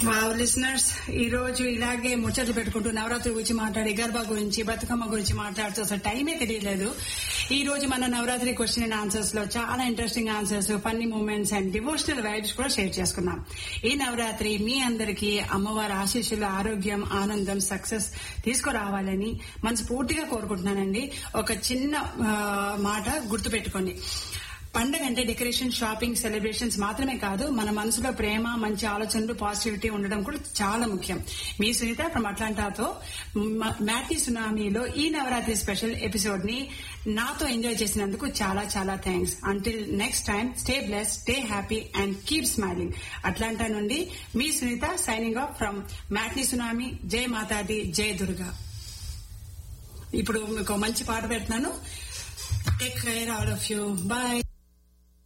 wow listeners ఈ రోజు ఇలాగే ముచ్చట్లు పెట్టుకుంటూ నవరాత్రి గురించి మాట్లాడి గర్భా గురించి బతుకమ్మ గురించి మాట్లాడుతూ అసలు టైమే తెలియలేదు ఈ రోజు మన నవరాత్రి క్వశ్చన్ అండ్ ఆన్సర్స్ లో చాలా interesting answers funny moments and devotional vibes కూడా షేర్ చేసుకున్నాం ఈ నవరాత్రి మీ అందరికీ అమ్మవారి ఆశీస్సులు ఆరోగ్యం ఆనందం సక్సెస్ తీసుకురావాలని మనస్ఫూర్తిగా కోరుకుంటున్నానండి ఒక చిన్న ఆ, మాట గుర్తుపెట్టుకోండి పండగ అంటే డెకరేషన్ షాపింగ్ సెలబ్రేషన్స్ మాత్రమే కాదు మన మనసులో ప్రేమ మంచి ఆలోచనలు పాజిటివిటీ ఉండడం కూడా చాలా ముఖ్యం మీ సునీత ఫ్రమ్ అట్లాంటాతో మ్యాటీ సునామీలో ఈ నవరాత్రి స్పెషల్ ఎపిసోడ్ ని నాతో ఎంజాయ్ చేసినందుకు చాలా చాలా thanks until next time stay bless stay happy and keep smiling Atlanta నుండి మీ Sunitha signing off from matinee tsunami జై మాతాది జై దుర్గా ఇప్పుడు మీకు మంచి పాట పెడుతున్నాను take care all of you bye